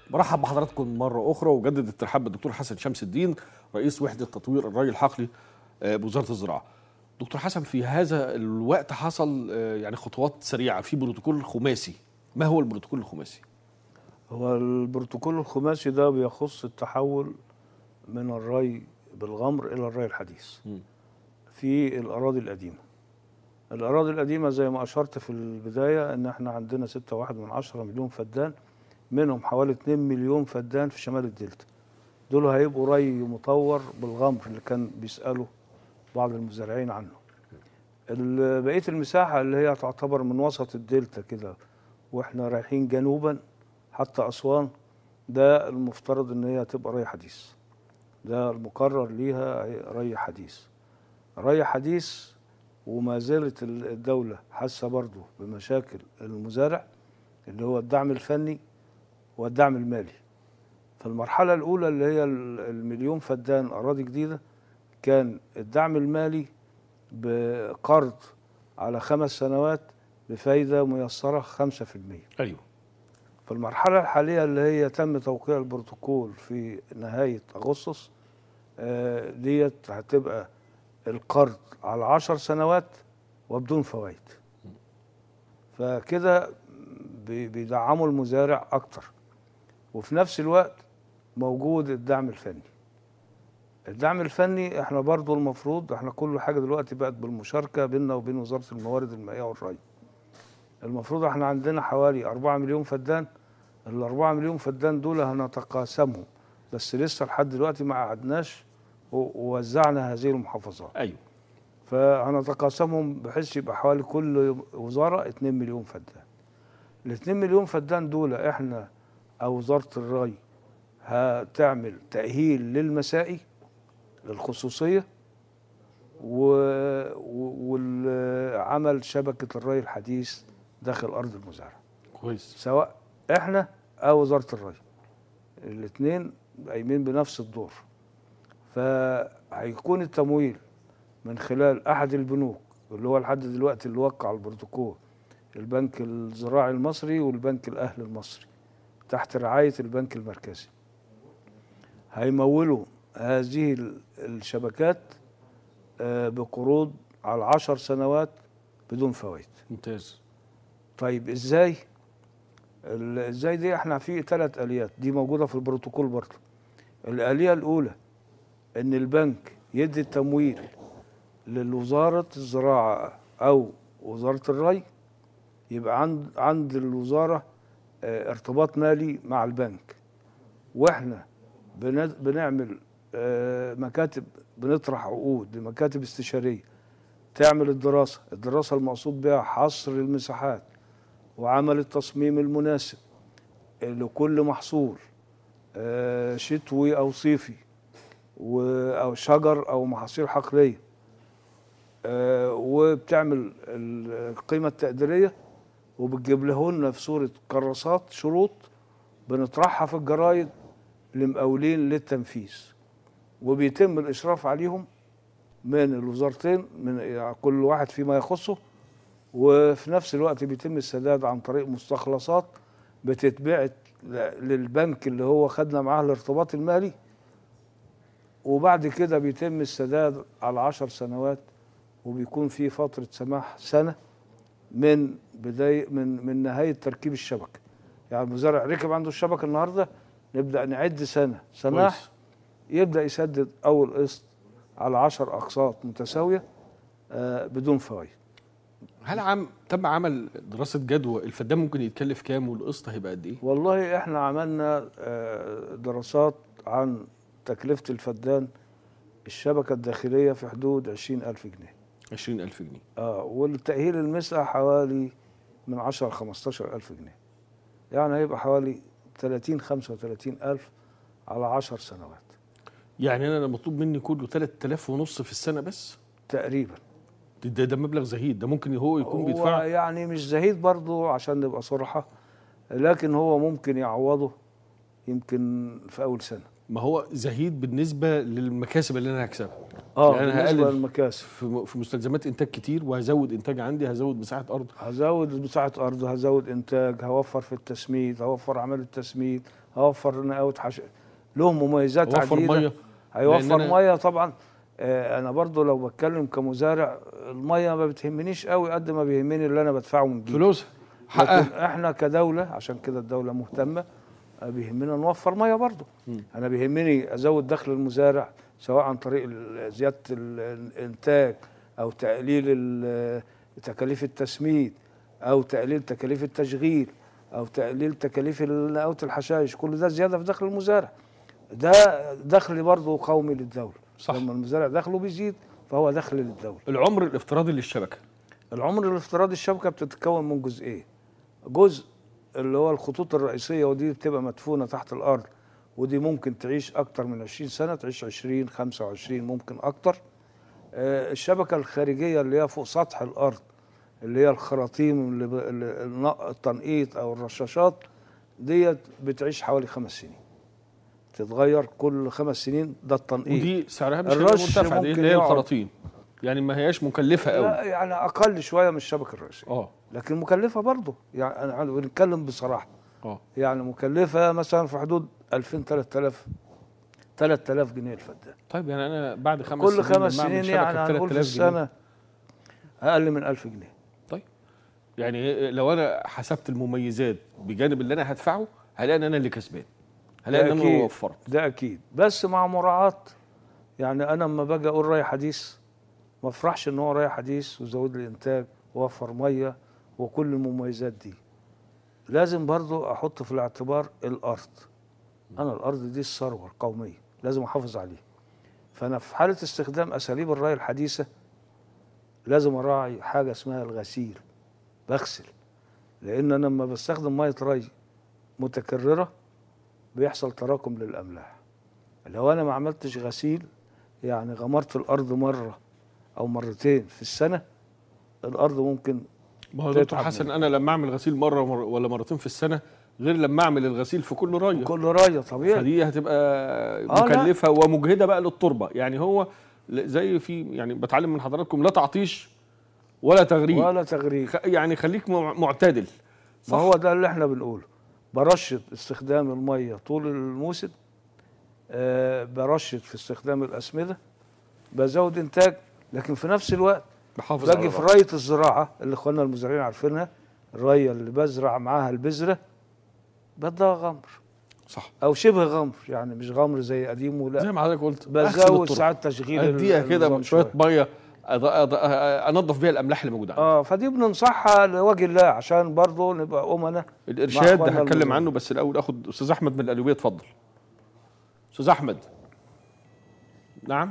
برحب بحضراتكم مرة أخرى وجدد الترحاب بالدكتور حسن شمس الدين رئيس وحدة تطوير الري الحقلي آه، بوزارة الزراعة. دكتور حسن في هذا الوقت حصل آه، يعني خطوات سريعة في بروتوكول خماسي. ما هو البروتوكول الخماسي؟ هو البروتوكول الخماسي ده بيخص التحول من الري بالغمر الى الري الحديث مم. في الاراضي القديمه الاراضي القديمه زي ما اشرت في البدايه ان احنا عندنا 6.1 من عشرة مليون فدان منهم حوالي 2 مليون فدان في شمال الدلتا دول هيبقوا ري مطور بالغمر اللي كان بيسالوا بعض المزارعين عنه ال- بقيه المساحه اللي هي تعتبر من وسط الدلتا كده واحنا رايحين جنوبا حتى اسوان ده المفترض ان هي تبقى ري حديث ده المقرر ليها ري حديث ري حديث وما زالت ال- الدولة حاسة برضه بمشاكل المزارع اللي هو الدعم الفني والدعم المالي فالمرحلة الأولى اللي هي ال- المليون فدان أراضي جديدة كان الدعم المالي بقرض على خمس سنوات بفايدة ميسرة 5% أيوه في المرحلة الحالية اللي هي تم توقيع البروتوكول في نهاية أغسطس آه، ديت هتبقى القرض على عشر سنوات وبدون فوائد فكده بي- بيدعموا المزارع أكتر وفي نفس الوقت موجود الدعم الفني الدعم الفني احنا برضو المفروض احنا كل حاجة دلوقتي بقت بالمشاركة بيننا وبين وزارة الموارد المائية والري المفروض احنا عندنا حوالي 4 مليون فدان ال 4 مليون فدان دول هنتقاسمهم بس لسه لحد دلوقتي ما قعدناش و- ووزعنا هذه المحافظات أيوه فهنتقاسمهم بحيث يبقى حوالي كل وزاره 2 مليون فدان ال 2 مليون فدان دول احنا او وزاره الري هتعمل تاهيل للمسائي الخصوصيه و- و- والعمل شبكه الري الحديث داخل ارض المزارع كويس سواء احنا او وزاره الري الاثنين قايمين بنفس الدور فهيكون التمويل من خلال احد البنوك اللي هو لحد دلوقتي اللي وقع البروتوكول البنك الزراعي المصري والبنك الاهلي المصري تحت رعايه البنك المركزي هيمولوا هذه ال- الشبكات آه، بقروض على عشر سنوات بدون فوائد ممتاز طيب ازاي ال- ازاي دي احنا في ثلاث اليات دي موجوده في البروتوكول برضه الاليه الاولى ان البنك يدي التمويل للوزاره الزراعه او وزاره الري يبقى عند عند الوزاره اه ارتباط مالي مع البنك واحنا بن- بنعمل اه مكاتب بنطرح عقود لمكاتب استشاريه تعمل الدراسه الدراسه المقصود بها حصر المساحات وعمل التصميم المناسب لكل محصول آه، شتوي او صيفي و- او شجر او محاصيل حقليه آه، وبتعمل ال- القيمه التقديريه وبتجيب لهن في صوره كراسات شروط بنطرحها في الجرايد لمقاولين للتنفيذ وبيتم الاشراف عليهم من الوزارتين من يعني كل واحد فيما يخصه وفي نفس الوقت بيتم السداد عن طريق مستخلصات بتتبعت ل- للبنك اللي هو خدنا معاه الارتباط المالي وبعد كده بيتم السداد على عشر سنوات وبيكون في فترة سماح سنة من بداية من من نهاية تركيب الشبكة يعني المزارع ركب عنده الشبكة النهاردة نبدأ نعد سنة سماح كويس. يبدأ يسدد أول قسط على عشر أقساط متساوية آه، بدون فوائد هل عم تم عمل دراسة جدوى الفدان ممكن يتكلف كام والقسط هيبقى قد إيه؟ والله احنا عملنا آه، دراسات عن تكلفة الفدان الشبكة الداخلية في حدود عشرين ألف جنيه 20000 جنيه اه والتأهيل المسقى حوالي من 10 ل 15 ألف جنيه يعني هيبقى حوالي 30 35 ألف على 10 سنوات يعني أنا مطلوب مني كله 3000 ونص في السنة بس؟ تقريبا ده, ده, ده مبلغ زهيد ده ممكن هو يكون هو بيدفع يعني مش زهيد برضو عشان نبقى صراحة لكن هو ممكن يعوضه يمكن في أول سنة ما هو زهيد بالنسبة للمكاسب اللي أنا هكسبها اه يعني أنا بالنسبة هقلل للمكاسب في في مستلزمات إنتاج كتير وهزود إنتاج عندي هزود مساحة أرض هزود مساحة أرض هزود إنتاج هوفر في التسميد هوفر عمل التسميد هوفر نقاوة حش لهم مميزات وفر عديدة ميه هيوفر لأن أنا- ميه طبعا آه، انا برضو لو بتكلم كمزارع الميه ما بتهمنيش قوي قد ما بيهمني اللي انا بدفعه من جيبي فلوس لكن حقها احنا كدوله عشان كده الدوله مهتمه آه، بيهمنا نوفر ميه برضو مم. انا بيهمني ازود دخل المزارع سواء عن طريق ال- زياده ال- الانتاج او تقليل ال- تكاليف التسميد او تقليل تكاليف التشغيل او تقليل تكاليف نقاوه الحشائش كل ده زياده في دخل المزارع ده دخل برضه قومي للدوله صح. لما المزارع دخله بيزيد فهو دخل للدوله العمر الافتراضي للشبكه العمر الافتراضي الشبكه بتتكون من جزئين جزء اللي هو الخطوط الرئيسيه ودي بتبقى مدفونه تحت الارض ودي ممكن تعيش اكتر من 20 سنه تعيش 20 25 ممكن اكتر آه، الشبكه الخارجيه اللي هي فوق سطح الارض اللي هي الخراطيم اللي ب- اللي- النق- التنقيط او الرشاشات ديت بتعيش حوالي خمس سنين تتغير كل خمس سنين ده التنقيط ودي سعرها مش الرش مرتفع دي ممكن اللي هي يقعد- الخراطيم يعني ما هياش مكلفه قوي لا يعني اقل شويه من الشبكه الرئيسيه اه لكن مكلفه برضه يعني انا بنتكلم بصراحه اه يعني مكلفه مثلا في حدود 2000 3000 3000 جنيه الفدان طيب يعني انا بعد خمس كل سنين خمس لما أعمل سنين شبكة يعني هنقول في 3000 جنيه. السنه اقل من 1000 جنيه يعني لو انا حسبت المميزات بجانب اللي انا هدفعه هلاقي ان انا اللي كسبان هلاقي ان ده انا أكيد. وفرت ده اكيد بس مع مراعاه يعني انا لما باجي اقول راي حديث ما افرحش ان هو راي حديث وزود لي انتاج ووفر ميه وكل المميزات دي لازم برضو احط في الاعتبار الارض انا الارض دي الثروه القوميه لازم احافظ عليها فانا في حاله استخدام اساليب الري الحديثه لازم اراعي حاجه اسمها الغسيل بغسل لان انا لما بستخدم ميه ري متكرره بيحصل تراكم للاملاح لو انا ما عملتش غسيل يعني غمرت الارض مره او مرتين في السنه الارض ممكن ما هو دكتور تتعب حسن انا لما اعمل غسيل مره مر- ولا مرتين في السنه غير لما اعمل الغسيل في كل رايه كل رايه طبيعي فدي هتبقى لا. مكلفه ومجهده بقى للتربه يعني هو ل- زي في يعني بتعلم من حضراتكم لا تعطيش ولا تغريب ولا تغريب خ- يعني خليك مع- معتدل ما هو ده اللي احنا بنقوله برشد استخدام الميه طول الموسم آه برشد في استخدام الاسمده بزود انتاج لكن في نفس الوقت بحافظ على باجي في الرأي. رايه الزراعه اللي اخواننا المزارعين عارفينها الرايه اللي بزرع معاها البذره بدها غمر صح او شبه غمر يعني مش غمر زي قديمه لا زي ما حضرتك قلت أغسل بزود التربة. ساعات تشغيل اديها كده النظام شويه ميه أض- أض- انضف بيها الاملاح اللي موجوده عندي اه فدي بننصحها لوجه الله عشان برضه نبقى امنا الارشاد إخواننا هتكلم المزارعين. عنه بس الاول اخد استاذ احمد من القليوبيه اتفضل استاذ احمد نعم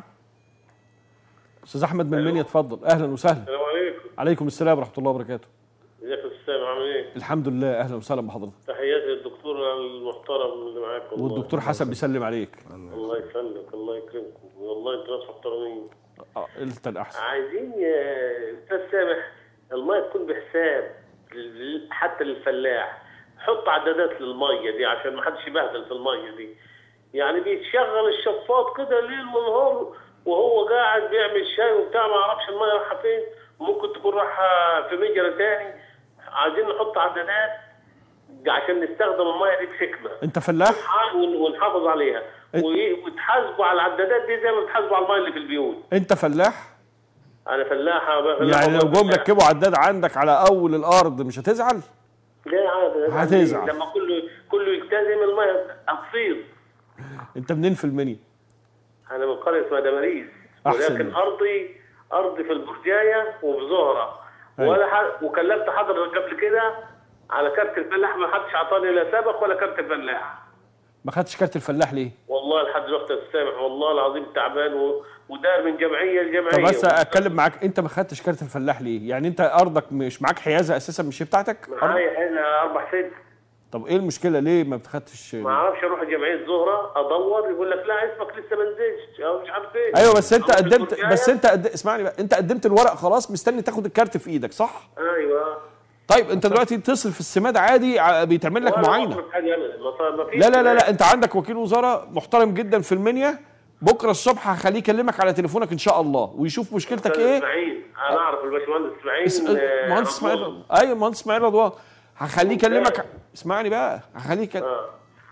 استاذ احمد من المنيا اتفضل اهلا وسهلا السلام عليكم عليكم السلام ورحمه الله وبركاته ازيك يا استاذ عامل ايه؟ الحمد لله اهلا وسهلا بحضرتك تحياتي للدكتور المحترم اللي معاك والله والدكتور حسن بيسلم عليك الله يسلمك الله يكرمكم والله انتوا ناس محترمين اه انت الاحسن عايزين يا استاذ سامح الميه تكون بحساب لل- حتى للفلاح حط عدادات للميه دي عشان ما حدش يبهدل في الميه دي يعني بيتشغل الشفاط كده ليل ونهار وهو قاعد بيعمل شاي وبتاع ما يعرفش الميه رايحه فين ممكن تكون رايحه في مجرى تاني عايزين نحط عدادات عشان نستخدم الميه دي بحكمه انت فلاح ون- ونحافظ عليها وي- وتحاسبوا على العدادات دي زي ما بتحاسبوا على الميه اللي في البيوت انت فلاح انا فلاحه فلاحة يعني لو جم فلاحة. ركبوا عداد عندك على اول الارض مش هتزعل ليه عادي هتزعل. لما كله كله يلتزم الميه هتفيض انت منين في المنيا انا من قريه اسمها دماريس أحسن. ولكن ارضي ارضي في البرجايه وفي زهره أيوة. ولا ح... وكلمت حضرتك قبل كده على كارت الفلاح ما حدش اعطاني لا سبق ولا كارت الفلاح ما خدتش كارت الفلاح ليه والله لحد دلوقتي يا أستاذ سامح والله العظيم تعبان و... ودار من جمعيه طب لجمعيه بس اتكلم معاك انت ما خدتش كارت الفلاح ليه يعني انت ارضك مش معاك حيازه اساسا مش هي بتاعتك أرض؟ معايا هنا اربع ست طب ايه المشكله ليه ما بتخدش ما اعرفش اروح جمعيه زهره ادور يقول لك لا اسمك لسه ما نزلش او مش عارف ايه ايوه بس انت أروح قدمت البرجاية. بس انت قد... اسمعني بقى انت قدمت الورق خلاص مستني تاخد الكارت في ايدك صح ايوه طيب انت دلوقتي تصل في السماد عادي ع- بيتعمل لك ولا معاينه أصرف حاجة أبداً. ما صار- ما فيش لا لا لا لا انت عندك وكيل وزاره محترم جدا في المنيا بكره الصبح هخليه يكلمك على تليفونك ان شاء الله ويشوف مشكلتك أستاذ ايه اسماعيل انا اعرف الباشمهندس اسماعيل اس- آه، مهندس اسماعيل رمضان. ايوه مهندس اسماعيل رضوان هخليه يكلمك اسمعني بقى هخليه يكلم اه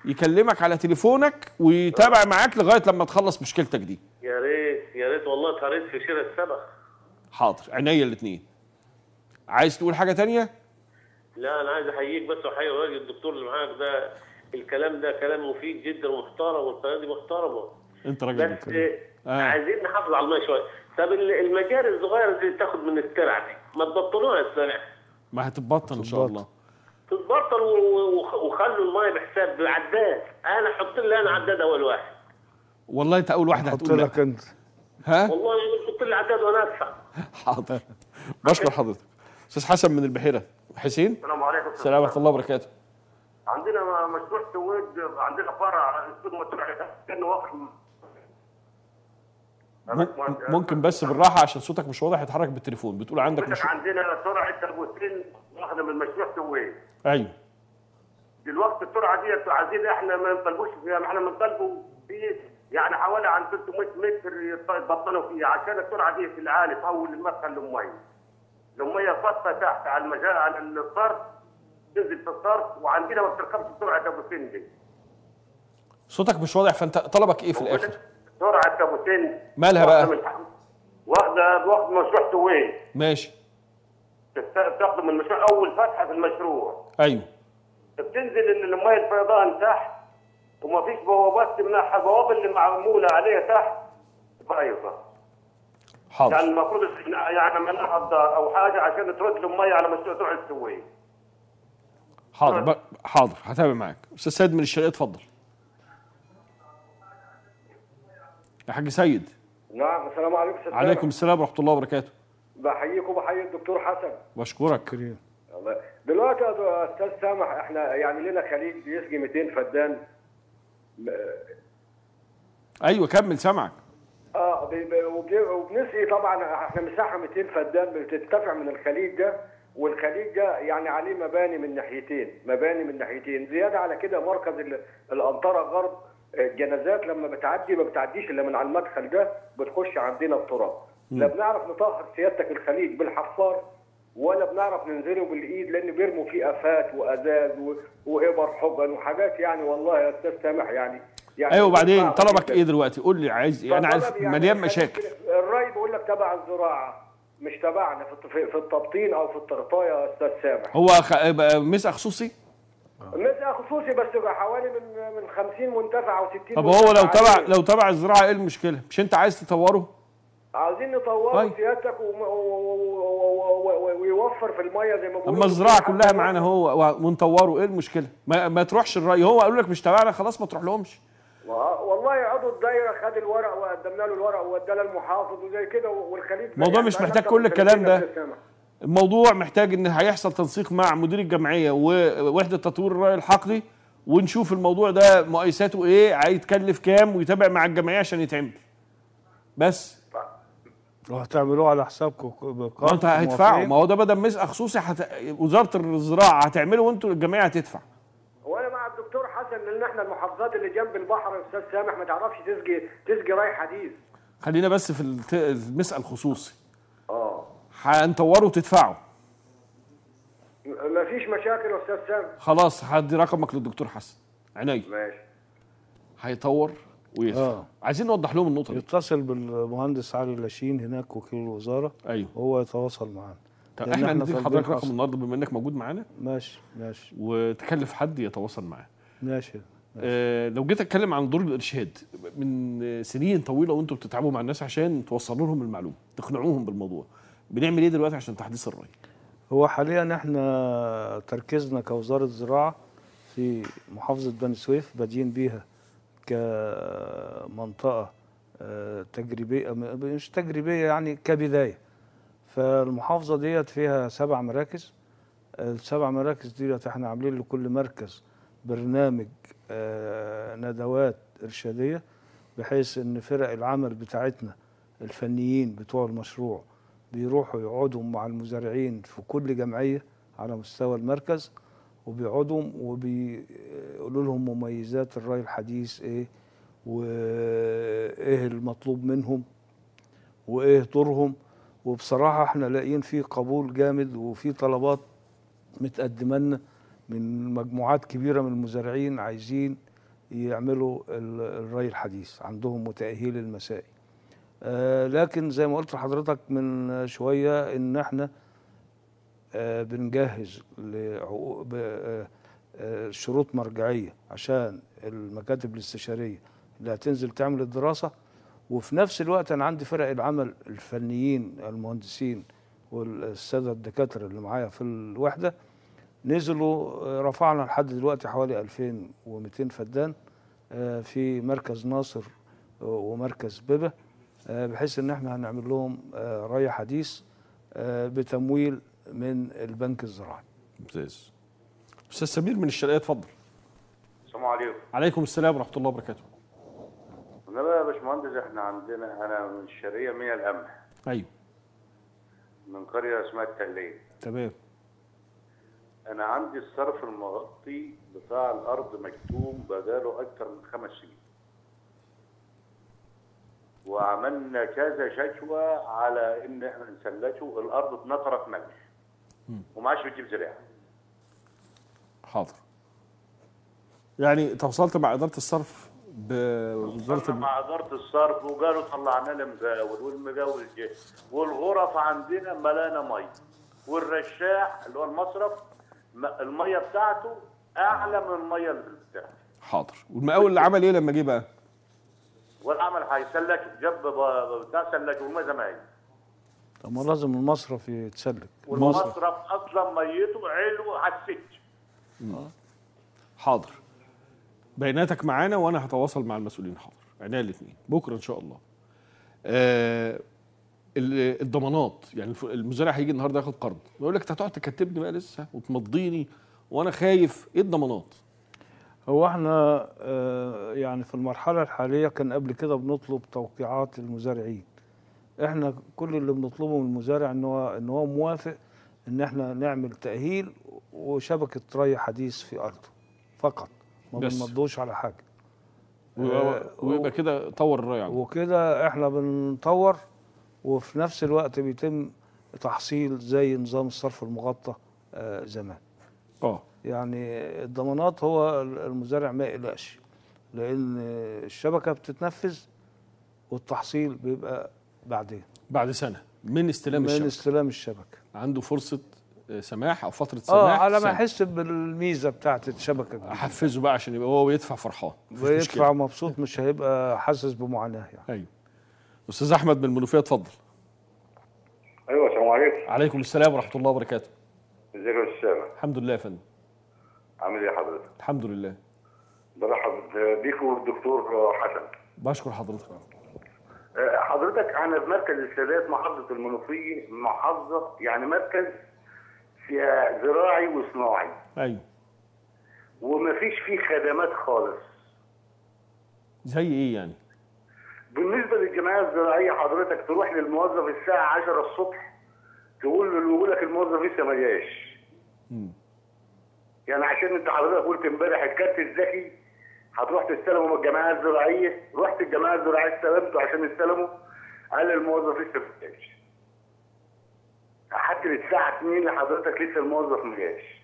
يكلمك على تليفونك ويتابع معاك لغايه لما تخلص مشكلتك دي يا ريت يا ريت والله طريت في شراء السبخ حاضر عينيا الاثنين عايز تقول حاجه تانية لا انا عايز احييك بس واحيي الراجل الدكتور اللي معاك ده الكلام ده كلام مفيد جدا ومحترم والقناه دي محترمه انت راجل بس كريم. آه. عايزين نحافظ على الميه شويه طب ال- المجاري الصغيره دي تاخد من الترع دي ما تبطلوها يا سامح ما هتتبطل ان شاء الله تتبطل و- و- وخ- وخلوا الميه بحساب بعداد انا حط لي انا عداد اول واحد والله انت اول واحد حط هتقول لك لا. انت ها والله انا حط لي عداد وانا ادفع حاضر بشكر حضرتك استاذ حسن من البحيره حسين السلام عليكم السلام ورحمه الله وبركاته عندنا م- مشروع سويد عندنا فرع سوق مطرح كانه وقف مم- ممكن بس بالراحه عشان صوتك مش واضح اتحرك بالتليفون بتقول عندك عندك مش عندنا سرعه تربوتين واخده من مشروع سويد ايوه دلوقتي السرعه دي عايزين احنا ما نطلبوش فيها احنا بنطلبوا في يعني حوالي عن 300 متر يط- يتبطلوا فيها عشان السرعه دي في العالي تحول المدخل للميه الميه فاطه تحت على المجال على الصرف تنزل في الصرف وعندنا ما بتركبش سرعه ابو سن دي صوتك مش واضح فانت طلبك ايه في الاخر سرعه ابو سن مالها بقى؟ واخدة من- واخده واخده مشروع سويد ماشي تاخده من المشروع اول فتحه في المشروع ايوه بتنزل ان الميه الفيضان تحت وما فيش بوابات تمنعها البوابه اللي معموله عليها تحت بايظه يعني حاضر المفروض يعني منعها الدار او حاجه عشان ترد الميه على مشروع سرعه السويد حاضر ب... حاضر هتابع معاك استاذ سيد من الشرقيه اتفضل يا حاج سيد نعم السلام عليكم استاذ عليكم السلام ورحمه الله وبركاته بحييكم وبحيي الدكتور حسن بشكرك كريم الله دلوقتي يا استاذ سامح احنا يعني لنا خليج بيسقي 200 فدان ايوه كمل سامعك اه بي- بي- وبي- وبنسقي طبعا احنا مساحه 200 فدان بترتفع من الخليج ده والخليج ده يعني عليه مباني من ناحيتين مباني من ناحيتين زياده على كده مركز ال- الانطره غرب الجنازات لما بتعدي ما بتعديش الا من على المدخل ده بتخش عندنا التراب لا بنعرف نطهر سيادتك الخليج بالحفار ولا بنعرف ننزله بالايد لان بيرموا فيه افات وازاز و- وابر حجن وحاجات يعني والله يا استاذ سامح يعني يعني ايوه وبعدين صعبة طلبك جداً. ايه دلوقتي قول لي عايز ايه انا عارف فطلب يعني مليان خلينا مشاكل كده، الري بيقول لك تبع الزراعه مش تبعنا في الت- في في التبطين او في التغطيه يا استاذ سامح هو خ... بقى مسح خصوصي مسألة خصوصي بس بقى حوالي من من 50 منتفع او 60 طب هو لو منتفع تبع عليه. لو تبع الزراعه ايه المشكله مش انت عايز تطوره عاوزين نطوره طيب. سيادتك وم- و- و- و- و- و- ويوفر في الميه زي ما بيقولوا اما الزراعه كلها معانا هو ونطوره ايه المشكله ما, ما تروحش الري هو قالوا لك مش تبعنا خلاص ما تروح لهمش والله عضو الدايره خد الورق وقدمنا له الورق ووداه للمحافظ وزي كده والخليج الموضوع يعني مش بقى محتاج أكتر كل من الكلام 30 ده. يا أستاذ سامح. الموضوع محتاج ان هيحصل تنسيق مع مدير الجمعيه ووحده تطوير الري الحقلي ونشوف الموضوع ده مقايساته ايه هيتكلف كام ويتابع مع الجمعيه عشان يتعمل بس وهتعملوه على حسابكم ما انت هيدفعوا ما هو ده بدل مسق خصوصي هت... وزاره الزراعه هتعمله وانتوا الجمعيه هتدفع وانا مع الدكتور حسن لان احنا المحافظات اللي جنب البحر يا استاذ سامح ما تعرفش تسقي تسقي ري حديث خلينا بس في الت... المسق الخصوصي اه هنطوره وتدفعه ما فيش مشاكل يا استاذ سامح خلاص هدي رقمك للدكتور حسن عينيا ماشي هيطور ويدفع آه. عايزين نوضح لهم النقطه دي يتصل بالمهندس علي لاشين هناك وكيل الوزاره ايوه وهو يتواصل معانا طب لأن احنا إحنا ندي طالبين لحضرتك رقم حصل. النهارده بما انك موجود معانا ماشي ماشي وتكلف حد يتواصل معاه ماشي آه لو جيت اتكلم عن دور الارشاد من سنين طويله وانتم بتتعبوا مع الناس عشان توصلوا لهم المعلومه تقنعوهم بالموضوع بنعمل ايه دلوقتي عشان تحديث الري هو حاليا احنا تركيزنا كوزاره زراعه في محافظه بني سويف بادئين بيها كمنطقه آه، تجريبيه م- مش تجريبيه يعني كبدايه فالمحافظه ديت فيها سبع مراكز السبع مراكز ديت احنا عاملين لكل مركز برنامج آه، ندوات ارشاديه بحيث ان فرق العمل بتاعتنا الفنيين بتوع المشروع بيروحوا يقعدوا مع المزارعين في كل جمعيه على مستوى المركز وبيقعدوا وبيقولوا لهم مميزات الري الحديث ايه وايه المطلوب منهم وايه دورهم وبصراحه احنا لاقيين فيه قبول جامد وفي طلبات متقدمه لنا من مجموعات كبيره من المزارعين عايزين يعملوا ال- الري الحديث عندهم متأهيل المسائي آه، لكن زي ما قلت لحضرتك من شوية ان احنا آه، بنجهز لعقو- ب- آه، آه، شروط مرجعية عشان المكاتب الاستشارية اللي هتنزل تعمل الدراسة وفي نفس الوقت انا عندي فرق العمل الفنيين المهندسين والساده الدكاتره اللي معايا في الوحده نزلوا آه، رفعنا لحد دلوقتي حوالي 2200 فدان آه، في مركز ناصر آه، ومركز بيبه آه، بحيث ان احنا هنعمل لهم آه، ري حديث آه، بتمويل من البنك الزراعي ممتاز استاذ سمير من الشرقيه اتفضل السلام عليكم عليكم السلام ورحمه الله وبركاته انا بقى يا باشمهندس احنا عندنا انا من الشرقيه مية القمح ايوه من قريه اسمها التليه تمام انا عندي الصرف المغطي بتاع الارض مكتوم بقاله اكتر من خمس سنين وعملنا كذا شكوى على ان احنا نسلته الارض اتنطرت ملح وما عادش بتجيب زراعه حاضر يعني تواصلت مع اداره الصرف بوزاره وصلنا الم... مع اداره الصرف وقالوا طلعنا لنا مجاول والمجاول جه والغرف عندنا ملانه ميه والرشاح اللي هو المصرف م- الميه بتاعته اعلى من الميه اللي بتاعته حاضر والمقاول اللي عمل ايه لما جه بقى والعمل هيسلك جاب ب- بتاع سلك وما زمان طب ما لازم المصرف يتسلك المصرف والمصرف اصلا ميته علو على الست حاضر بياناتك معانا وانا هتواصل مع المسؤولين حاضر عينيا الاثنين بكره ان شاء الله آه ال- الضمانات يعني الف- المزارع هيجي النهارده ياخد قرض يقول لك انت هتقعد تكتبني بقى لسه وتمضيني وانا خايف ايه الضمانات هو احنا آه، يعني في المرحلة الحالية كان قبل كده بنطلب توقيعات المزارعين احنا كل اللي بنطلبه من المزارع ان هو ان هو موافق ان احنا نعمل تأهيل وشبكة ري حديث في ارضه فقط ما بس. بنمضوش على حاجة ويبقى, آه، ويبقى كده طور الري عنده وكده احنا بنطور وفي نفس الوقت بيتم تحصيل زي نظام الصرف المغطى آه، زمان اه يعني الضمانات هو المزارع ما يقلقش لان الشبكه بتتنفذ والتحصيل بيبقى بعدين بعد سنه من استلام من الشبكه استلام الشبكه عنده فرصه آه، سماح او فتره اه سماح على ما سنة. يحس بالميزه بتاعت الشبكه الجديدة. احفزه بقى عشان يبقى هو يدفع فرحان مفيش ويدفع مشكلة. مبسوط مش هيبقى حاسس بمعاناه يعني ايوه استاذ احمد من المنوفيه اتفضل ايوه السلام عليكم عليكم السلام ورحمه الله وبركاته ازيك يا استاذ سامح الحمد لله يا فندم عامل ايه حضرتك؟ الحمد لله برحب بيك والدكتور حسن بشكر حضرتك آه، حضرتك انا في مركز السادات محافظه المنوفيه محافظه يعني مركز فيها زراعي وصناعي ايوه ومفيش فيه خدمات خالص زي ايه يعني بالنسبه للجمعيه الزراعيه حضرتك تروح للموظف الساعه 10 الصبح تقول له يقول لك الموظف لسه ما جاش مم. يعني عشان انت حضرتك قلت امبارح الكارت الذكي هتروح تستلمه من الجمعيه الزراعيه رحت الجمعيه الزراعيه استلمته عشان استلمه قال الموظف لسه ما جاش لحد الساعه 2 لحضرتك لسه الموظف ما جاش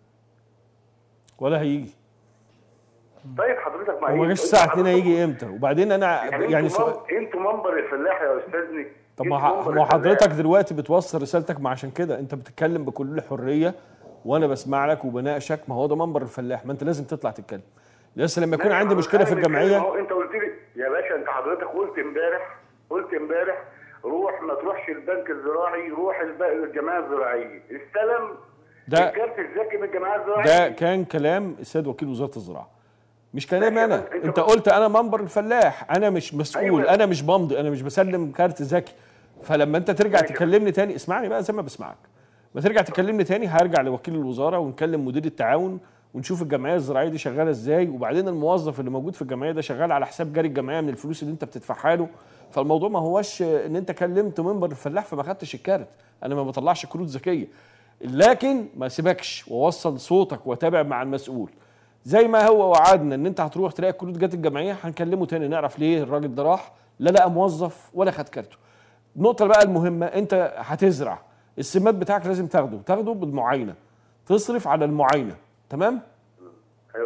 ولا هيجي طيب حضرتك هو ما جاش الساعه 2 هيجي امتى وبعدين انا يعني, يعني انتوا سؤال من- انتوا منبر الفلاح يا استاذني طب ما انتوا ح- منبر ما هو الفلاح. حضرتك دلوقتي بتوصل رسالتك ما عشان كده انت بتتكلم بكل حريه وانا بسمع لك وبناقشك ما هو ده منبر الفلاح ما انت لازم تطلع تتكلم لسه لما يكون لا، عندي أنا مشكله في بتكلم ما الجمعيه هو انت قلت لي يا باشا انت حضرتك قلت امبارح قلت امبارح روح ما تروحش البنك الزراعي روح الب- الجمعيه الزراعيه استلم ده- الكارت الذكي من الجمعيه الزراعيه ده كان كلام السيد وكيل وزاره الزراعه مش كلامي ماشي، انا بس انت انت بقى- قلت انا منبر الفلاح انا مش مسؤول أيوة. انا مش بمضي انا مش بسلم كارت ذكي فلما انت ترجع ماشي. تكلمني تاني اسمعني بقى زي ما بسمعك ما ترجع تكلمني تاني هرجع لوكيل الوزاره ونكلم مدير التعاون ونشوف الجمعيه الزراعيه دي شغاله ازاي وبعدين الموظف اللي موجود في الجمعيه ده شغال على حساب جاري الجمعيه من الفلوس اللي انت بتدفعها له فالموضوع ما هوش ان انت كلمت منبر الفلاح فما خدتش الكارت انا ما بطلعش كروت ذكيه لكن ما سيبكش ووصل صوتك وتابع مع المسؤول زي ما هو وعدنا ان انت هتروح تلاقي الكروت جت الجمعيه هنكلمه تاني نعرف ليه الراجل ده راح لا لقى موظف ولا خد كارته النقطه بقى المهمه انت هتزرع السمات بتاعك لازم تاخده تاخده بالمعاينه تصرف على المعاينه تمام ايوه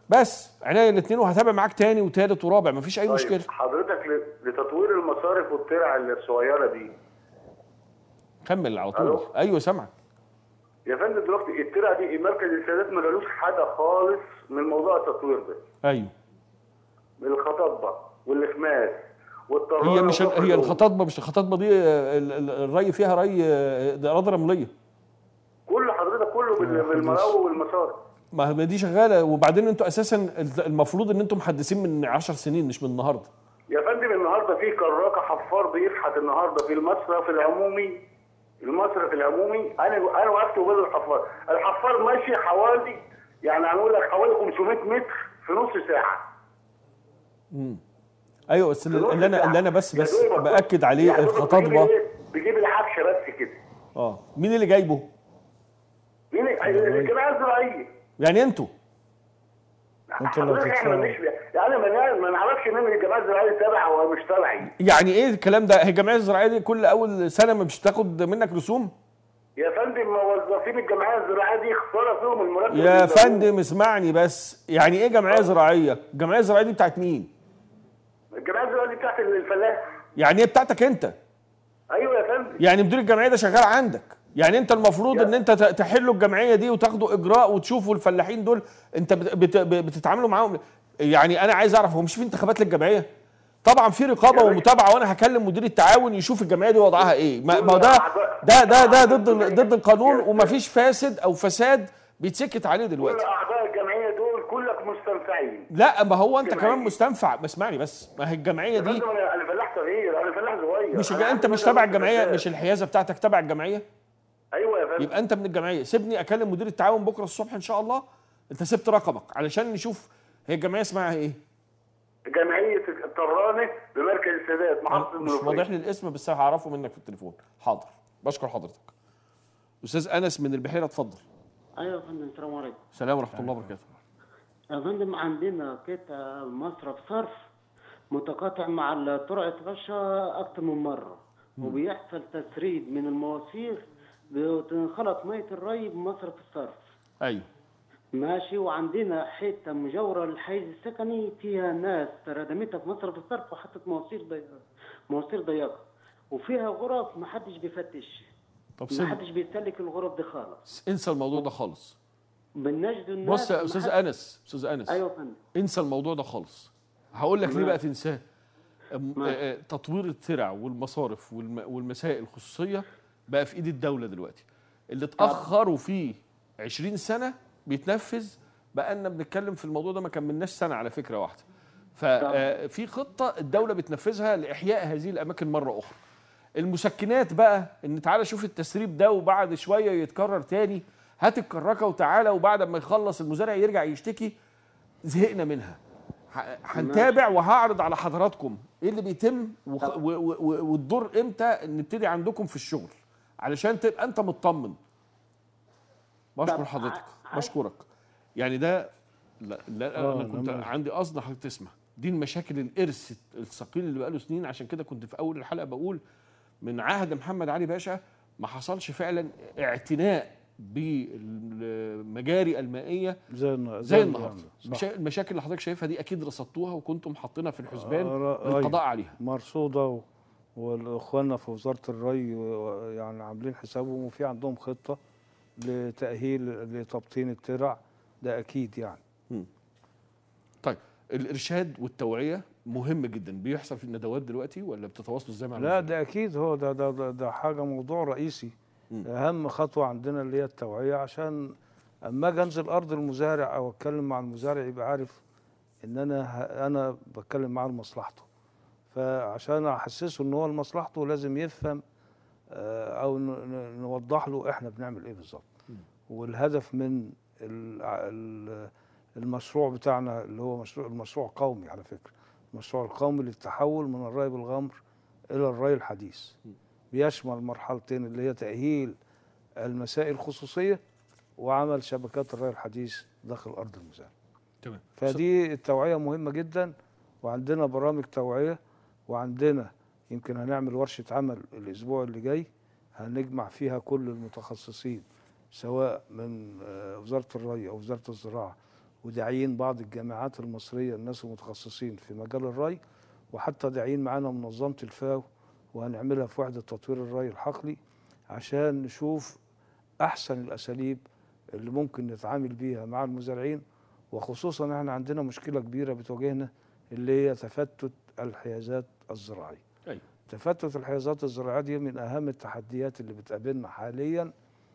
بس عينيا الاثنين وهتابع معاك تاني وتالت ورابع مفيش اي مشكله طيب حضرتك ل- لتطوير المصارف والترع الصغيره دي كمل على طول ألو؟ ايوه سامعك يا فندم دلوقتي الترع دي مركز السادات ما قالوش حاجه خالص من موضوع التطوير ده ايوه من الخطاطبه والخماس والطراره هي مش وكفر هي الأم. الخطاطبه مش الخطاطبه دي آه، ال- ال- الري فيها ري آه، ده اراضي رمليه كل حضرتك كله بال- بالمراوي والمصارف ما هي دي شغاله وبعدين انتوا اساسا المفروض ان انتم محدثين من 10 سنين مش من النهارده يا فندم النهارده في كراكه حفار بيفحت النهارده في المصرف العمومي المصرف العمومي انا انا وقفت وبين الحفار الحفار ماشي حوالي يعني هنقول لك حوالي 500 متر في نص ساعه ايوه بس في نص اللي انا ساعة. اللي انا بس يا بس دوبك باكد عليه يعني دوبك بيجيب الخطاطبه إيه؟ بيجيب العفشه بس كده اه مين اللي جايبه؟ مين الجماعه الزراعيه يعني انتوا انتوا اللي حضرتك احنا هتدفعوا. مش يعني ما ما نعرفش مين الجماعه الزراعيه تبع ولا مش تبعي يعني ايه الكلام ده؟ هي الجمعيه الزراعيه دي كل اول سنه مش تاخد منك رسوم؟ يا فندم موظفين الجمعيه الزراعيه دي خساره فيهم المرتب يا اللي فندم اسمعني بس يعني ايه جمعيه زراعيه؟ الجمعيه الزراعيه دي بتاعت مين؟ الجمعيه الزراعيه دي بتاعت الفلاح يعني ايه بتاعتك انت؟ ايوه يا فندم يعني مدير الجمعيه ده شغال عندك يعني انت المفروض يا- ان انت ت- تحلوا الجمعيه دي وتاخدوا اجراء وتشوفوا الفلاحين دول انت بت- بت- بتتعاملوا معاهم يعني انا عايز اعرف هو مش في انتخابات للجمعيه طبعا في رقابه يا باشا. ومتابعه وانا هكلم مدير التعاون يشوف الجمعيه دي وضعها ايه ما ما هو كل ده أعضاء- ده ده ده ضد ال- أعضاء ضد القانون الجمعية. ومفيش فاسد او فساد بيتسكت عليه كل دلوقتي اعضاء الجمعيه دول كلك مستنفعين لا ما هو انت الجمعية. كمان مستنفع ما اسمعني بس ما هي الجمعيه يا دي فندم انا انا فلاح صغير انا فلاح صغير مش أنا انت عندي مش مثلاً تبع وقت الجمعيه فساد. مش الحيازه بتاعتك تبع الجمعيه ايوه يا فندم يبقى انت من الجمعيه سيبني اكلم مدير التعاون بكره الصبح ان شاء الله انت سبت رقمك علشان نشوف هي الجمعيه اسمها ايه جمعيه الطرانه بمركز السادات محافظه مش واضح المنوفيه لي الاسم بس هعرفه منك في التليفون حاضر بشكر حضرتك استاذ انس من البحيره اتفضل ايوه يا فندم السلام عليكم سلام ورحمه الله وبركاته يا فندم عندنا كده مصرف صرف متقاطع مع الطرق رشا اكتر من مره وبيحصل تسريب من المواسير بتنخلط ميه الري بمصرف الصرف ايوه ماشي وعندنا حته مجاوره للحيز السكني فيها ناس ردمتها في مصرف الصرف وحطت مواسير ضيقه مواسير ضيقه وفيها غرف محدش بيفتش طب سيب محدش بيسلك الغرف دي خالص انسى الموضوع ده خالص بنجد الناس بص يا استاذ محد- انس استاذ انس ايوه يا فندم انسى الموضوع ده خالص هقول لك ليه تمام. بقى تنساه أم- تمام. آه، آه، تطوير الترع والمصارف والم- والمسائل الخصوصيه بقى في ايد الدوله دلوقتي اللي اتاخروا فيه 20 سنه بيتنفذ بقى لنا بنتكلم في الموضوع ده ما كملناش سنه على فكره واحده ففي خطه الدوله بتنفذها لاحياء هذه الاماكن مره اخرى المسكنات بقى ان تعالى شوف التسريب ده وبعد شويه يتكرر تاني هات الكراكه وتعالى وبعد ما يخلص المزارع يرجع يشتكي زهقنا منها ه- هنتابع وهعرض على حضراتكم ايه اللي بيتم وخ- و- و- و- والدور امتى نبتدي عندكم في الشغل علشان تبقى انت مطمن بشكر طب حضرتك ع- بشكرك يعني ده لا, لا آه، انا كنت لما- عندي قصد حضرتك تسمع دي المشاكل الارث الثقيل اللي بقاله سنين عشان كده كنت في اول الحلقه بقول من عهد محمد علي باشا ما حصلش فعلا اعتناء بالمجاري المائيه زي النهارده زي النهارده صح. مشا- المشاكل اللي حضرتك شايفها دي اكيد رصدتوها وكنتم حاطينها في الحسبان آه، را- للقضاء أيوة. عليها مرصوده و... والاخواننا في وزاره الري و- يعني عاملين حسابهم وفي عندهم خطه لتاهيل لتبطين الترع ده اكيد يعني طيب الارشاد والتوعيه مهم جدا بيحصل في الندوات دلوقتي ولا بتتواصلوا ازاي مع لا الوزراء؟ ده اكيد هو ده ده ده, ده حاجه موضوع رئيسي اهم خطوه عندنا اللي هي التوعيه عشان اما اجي انزل ارض المزارع او اتكلم مع المزارع يبقى عارف ان انا ه- انا بتكلم معاه لمصلحته فعشان احسسه ان هو لمصلحته لازم يفهم آه، او ن- ن- نوضح له احنا بنعمل ايه بالظبط والهدف من ال- ال- المشروع بتاعنا اللي هو مشروع المشروع قومي على فكره المشروع القومي للتحول من الري بالغمر الى الري الحديث بيشمل مرحلتين اللي هي تاهيل المسائل الخصوصيه وعمل شبكات الري الحديث داخل ارض المزارع تمام فدي التوعيه مهمه جدا وعندنا برامج توعيه وعندنا يمكن هنعمل ورشه عمل الاسبوع اللي جاي هنجمع فيها كل المتخصصين سواء من آه، وزاره الري او وزاره الزراعه وداعيين بعض الجامعات المصريه الناس المتخصصين في مجال الري وحتى داعيين معانا منظمه الفاو وهنعملها في وحده تطوير الري الحقلي عشان نشوف احسن الاساليب اللي ممكن نتعامل بيها مع المزارعين وخصوصا احنا عندنا مشكله كبيره بتواجهنا اللي هي تفتت الحيازات الزراعيه أيوة. تفتت الحيازات الزراعيه دي من اهم التحديات اللي بتقابلنا حاليا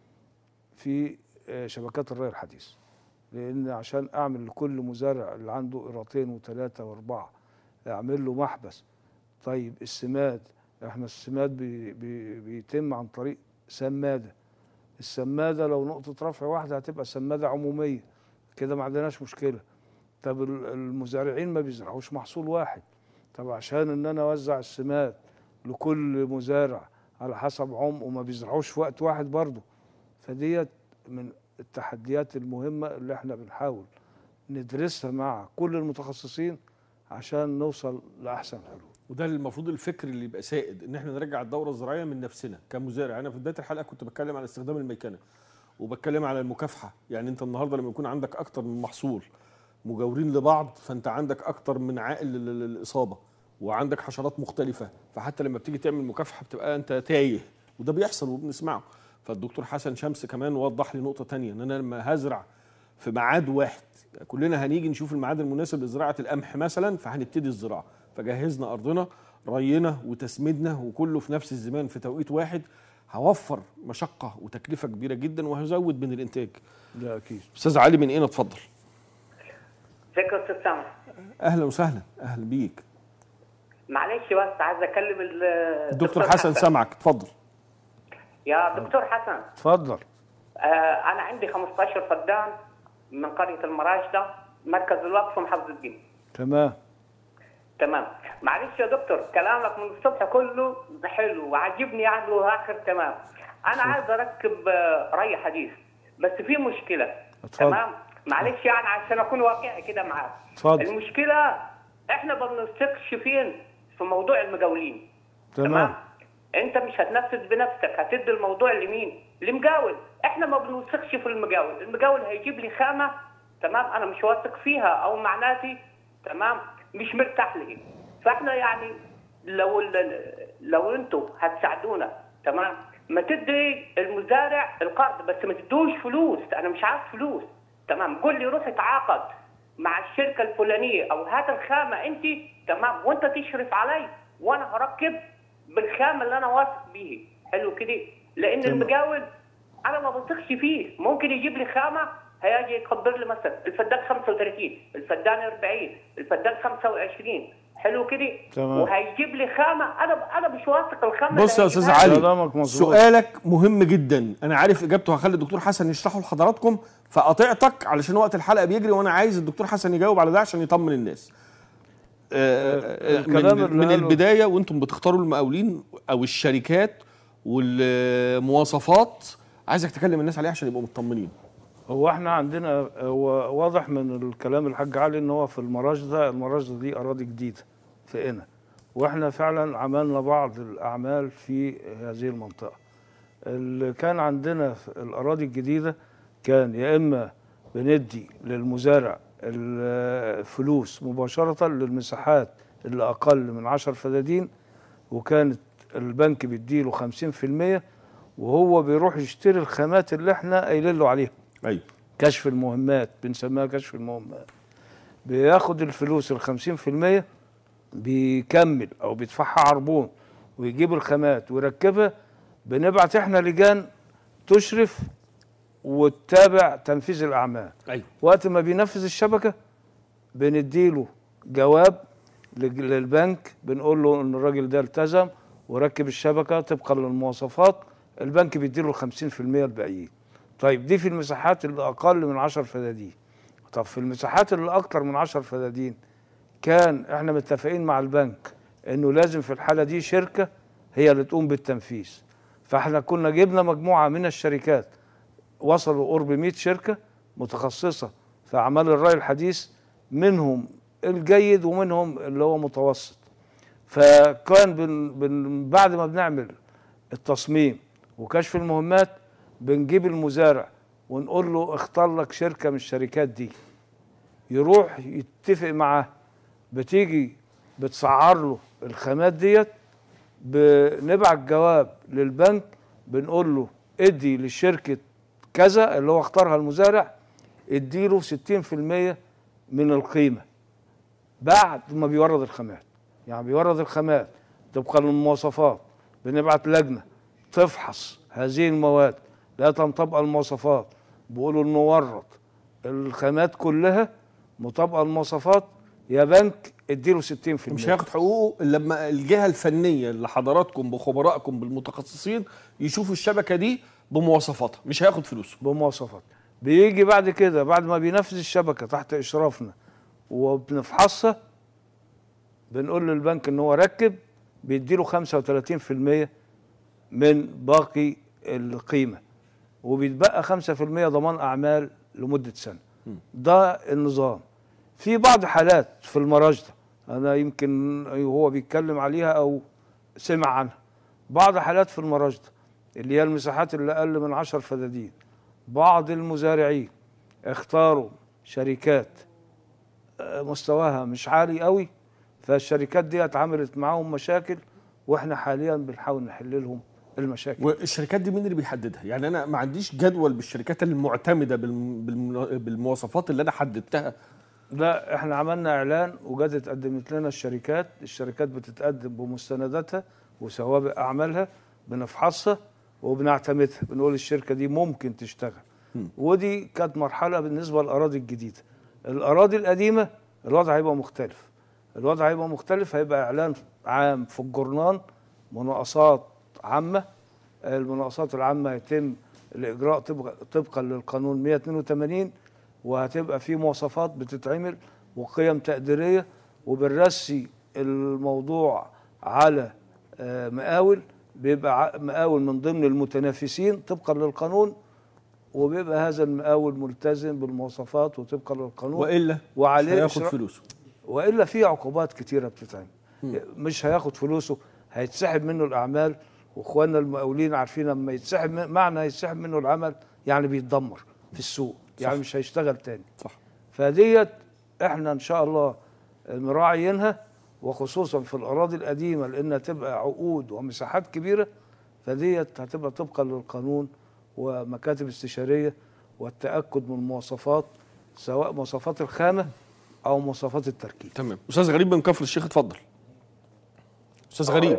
في آه، شبكات الري الحديث لان عشان اعمل لكل مزارع اللي عنده قيراطين وثلاثه واربعه اعمل له محبس طيب السماد احنا السماد بي بي بيتم عن طريق سماده السماده لو نقطه رفع واحده هتبقى سماده عموميه كده ما عندناش مشكله طب ال- المزارعين ما بيزرعوش محصول واحد طب عشان ان انا اوزع السماد لكل مزارع على حسب عمقه ما بيزرعوش في وقت واحد برضه فديت من التحديات المهمه اللي احنا بنحاول ندرسها مع كل المتخصصين عشان نوصل لاحسن حلول وده المفروض الفكر اللي يبقى سائد ان احنا نرجع الدوره الزراعيه من نفسنا كمزارع انا في بدايه الحلقه كنت بتكلم على استخدام الميكنه وبتكلم على المكافحه يعني انت النهارده لما يكون عندك اكتر من محصول مجاورين لبعض فانت عندك اكتر من عائل لل- لل- للاصابه وعندك حشرات مختلفه فحتى لما بتيجي تعمل مكافحه بتبقى انت تايه وده بيحصل وبنسمعه فالدكتور حسن شمس كمان وضح لي نقطه تانية ان انا لما هزرع في ميعاد واحد كلنا هنيجي نشوف الميعاد المناسب لزراعه القمح مثلا فهنبتدي الزراعه فجهزنا ارضنا رينا وتسميدنا وكله في نفس الزمان في توقيت واحد هوفر مشقه وتكلفه كبيره جدا وهزود من الانتاج ده اكيد استاذ علي من ايه اتفضل ازيك يا استاذ سامح اهلا وسهلا اهلا بيك معلش بس عايز اكلم ال- الدكتور حسن سامعك اتفضل يا دكتور حسن اتفضل آه انا عندي 15 فدان من قريه المراشده مركز الوقف محافظه الدين تمام تمام معلش يا دكتور كلامك من الصبح كله حلو وعجبني يعني واخر تمام انا عايز اركب آه، ري حديث بس في مشكله اتفضل. تمام معلش يعني عشان اكون واقعي كده معاك اتفضل. المشكله احنا ما بنثقش فين في موضوع المجاولين تمام انت مش هتنفذ بنفسك هتدي الموضوع لمين لمجاول احنا ما بنوثقش في المجاول المجاول هيجيب لي خامه تمام انا مش واثق فيها او معناتي تمام مش مرتاح لها فاحنا يعني لو ال- لو انتوا هتساعدونا تمام ما تدي المزارع القرض بس ما تدوش فلوس انا مش عايز فلوس تمام قول لي روح اتعاقد مع الشركه الفلانيه او هات الخامه انت تمام وانت تشرف علي وانا هركب بالخامه اللي انا واثق بيه حلو كده لان تمام. المجاول انا ما بثقش فيه ممكن يجيب لي خامه هيجي يقدر لي مثلا الفدان 35 الفدان 40 الفدان 25 حلو كده تمام. وهيجيب لي خامه انا انا مش واثق الخامه بص يا اللي استاذ هيجيبها لي. علي كلامك مظبوط. سؤالك مهم جدا انا عارف اجابته هخلي الدكتور حسن يشرحه لحضراتكم فقطعتك علشان وقت الحلقه بيجري وانا عايز الدكتور حسن يجاوب على ده عشان يطمن الناس آه، آه، الكلام من, اللي من قاله- البدايه وانتم بتختاروا المقاولين او الشركات والمواصفات عايزك تكلم الناس عليها عشان يبقوا مطمنين هو احنا عندنا هو واضح من الكلام الحاج علي ان هو في المراج ده المراج دي اراضي جديده في قنا واحنا فعلا عملنا بعض الاعمال في هذه المنطقه اللي كان عندنا في الاراضي الجديده كان يا اما بندي للمزارع الفلوس مباشره للمساحات اللي اقل من 10 فدادين وكانت البنك بيديله 50% وهو بيروح يشتري الخامات اللي احنا قايلين له عليها ايوه كشف المهمات بنسميها كشف المهمات بياخد الفلوس الخمسين في المية بيكمل أو بيدفعها عربون ويجيب الخامات ويركبها بنبعت احنا لجان تشرف وتتابع تنفيذ الأعمال ايوه وقت ما بينفذ الشبكة بنديله جواب لج- للبنك بنقول له ان الراجل ده التزم وركب الشبكة طبقا للمواصفات البنك بيديله ال 50% الباقيين طيب دي في المساحات اللي اقل من 10 فدادين طب في المساحات اللي اكتر من 10 فدادين كان احنا متفقين مع البنك انه لازم في الحالة دي شركة هي اللي تقوم بالتنفيذ فاحنا كنا جبنا مجموعة من الشركات وصلوا قرب 100 شركة متخصصة في أعمال الري الحديث منهم الجيد ومنهم اللي هو متوسط فكان بن بن بعد ما بنعمل التصميم وكشف المهمات بنجيب المزارع ونقول له اختار لك شركة من الشركات دي يروح يتفق معاه بتيجي بتسعر له الخامات ديت بنبعت جواب للبنك بنقول له ادي لشركه كذا اللي هو اختارها المزارع اديله 60% من القيمه بعد ما بيورد الخامات يعني بيورد الخامات طبقا للمواصفات بنبعت لجنه تفحص هذه المواد لا تنطبق المواصفات بيقولوا انه ورد الخامات كلها مطابقه المواصفات يا بنك اديله 60% مش هياخد حقوقه إلا لما الجهه الفنيه اللي حضراتكم بخبرائكم بالمتخصصين يشوفوا الشبكه دي بمواصفاتها مش هياخد فلوسه بمواصفات بيجي بعد كده بعد ما بينفذ الشبكه تحت اشرافنا وبنفحصها بنقول للبنك ان هو ركب بيديله 35% من باقي القيمه وبيتبقى 5% ضمان اعمال لمده سنه ده النظام في بعض حالات في المراجده انا يمكن هو بيتكلم عليها او سمع عنها بعض حالات في المراجده اللي هي المساحات اللي اقل من 10 فدادين بعض المزارعين اختاروا شركات آه، مستواها مش عالي قوي فالشركات دي اتعملت معاهم مشاكل واحنا حاليا بنحاول نحل لهم المشاكل والشركات دي مين اللي بيحددها يعني انا ما عنديش جدول بالشركات المعتمده بالم- بالم- بالمواصفات اللي انا حددتها لا احنا عملنا اعلان وجت اتقدمت لنا الشركات الشركات بتتقدم بمستنداتها وسوابق اعمالها بنفحصها وبنعتمدها بنقول الشركه دي ممكن تشتغل ودي كانت مرحله بالنسبه للاراضي الجديده الاراضي القديمه الوضع هيبقى مختلف الوضع هيبقى مختلف هيبقى اعلان عام في الجورنان مناقصات عامه المناقصات العامه يتم الاجراء طبقا طبقا للقانون 182 وهتبقى في مواصفات بتتعمل وقيم تقديريه وبنرسي الموضوع على آه، مقاول بيبقى ع- مقاول من ضمن المتنافسين طبقا للقانون وبيبقى هذا المقاول ملتزم بالمواصفات وطبقا للقانون والا وعليه هياخد إشراف- فلوسه والا في عقوبات كتيره بتتعمل مش هياخد فلوسه هيتسحب منه الاعمال واخواننا المقاولين عارفين لما يتسحب من- معنى يتسحب منه العمل يعني بيتدمر في السوق يعني مش هيشتغل تاني صح فديت احنا ان شاء الله مراعيينها وخصوصا في الاراضي القديمه لانها تبقى عقود ومساحات كبيره فديت هتبقى طبقا للقانون ومكاتب استشاريه والتاكد من المواصفات سواء مواصفات الخامه او مواصفات التركيب تمام استاذ غريب من كفر الشيخ اتفضل استاذ غريب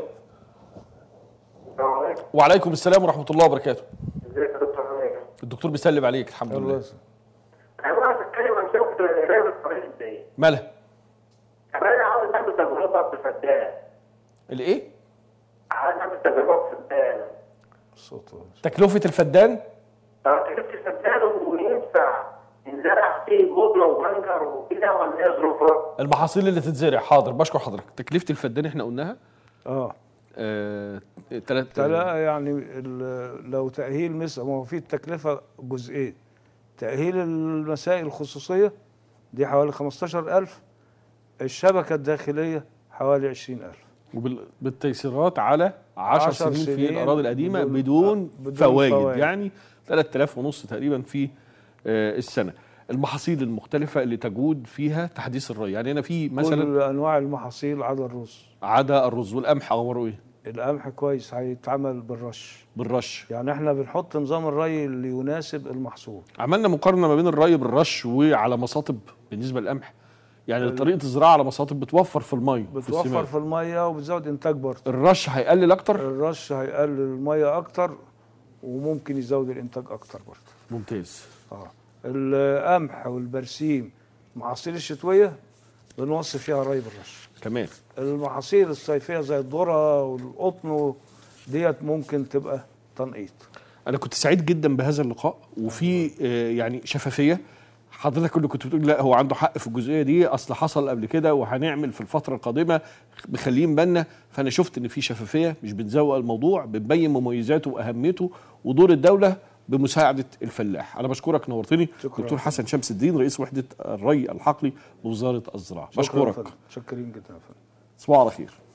السلام عليكم وعليكم السلام ورحمه الله وبركاته ازيك يا دكتور حميد الدكتور بيسلم عليك الحمد الله لله يسلمك. انا عايز اتكلم عن شبكه الرياض الطريق دي مالها انا عاوز اعمل تجربه في الفدان الايه عايز اعمل تجربه في الفدان الصوت تكلفه الفدان تكلفة الفدان وينفع ينزرع فيه جبنه وبنجر وكده ولا ايه ظروفها؟ المحاصيل اللي تتزرع حاضر بشكر حضرتك تكلفه الفدان احنا قلناها اه آه، تلات لا يعني ال- لو تأهيل مثل ما هو في التكلفة جزئين تأهيل المسائل الخصوصية دي حوالي 15000 الشبكة الداخلية حوالي 20000 وبالتيسيرات على 10 عشر سنين في سنين الاراضي القديمه بدون- بدون, بدون فوائد. فوائد. يعني 3000 ونص تقريبا في آه، السنه المحاصيل المختلفه اللي تجود فيها تحديث الري يعني هنا في مثلا كل أنواع المحاصيل عدا الرز عدا الرز والقمح اخباره ايه القمح كويس هيتعمل بالرش بالرش يعني احنا بنحط نظام الري اللي يناسب المحصول عملنا مقارنه ما بين الري بالرش وعلى مصاطب بالنسبه للقمح يعني طريقه الزراعه على مصاطب بتوفر في الميه في بتوفر الثمار. في المية وبتزود إنتاج برضه الرش هيقلل اكتر الرش هيقلل المية أكتر وممكن يزود الإنتاج أكتر برضه ممتاز اه القمح والبرسيم المحاصيل الشتويه بنوصي فيها ري بالرش كمان المحاصيل الصيفيه زي الذره والقطن ديت ممكن تبقى تنقيط انا كنت سعيد جدا بهذا اللقاء وفي آه، يعني شفافيه حضرتك اللي كنت بتقول لا هو عنده حق في الجزئيه دي اصل حصل قبل كده وهنعمل في الفتره القادمه مخليين بالنا فانا شفت ان في شفافيه مش بنزوق الموضوع بنبين مميزاته واهميته ودور الدوله بمساعده الفلاح انا بشكرك نورتني شكراً. دكتور حسن شمس الدين رئيس وحده الري الحقلي بوزاره الزراعه شكراً يا بشكرك فندم. متشكرين جدا يا فندم تصبحوا على خير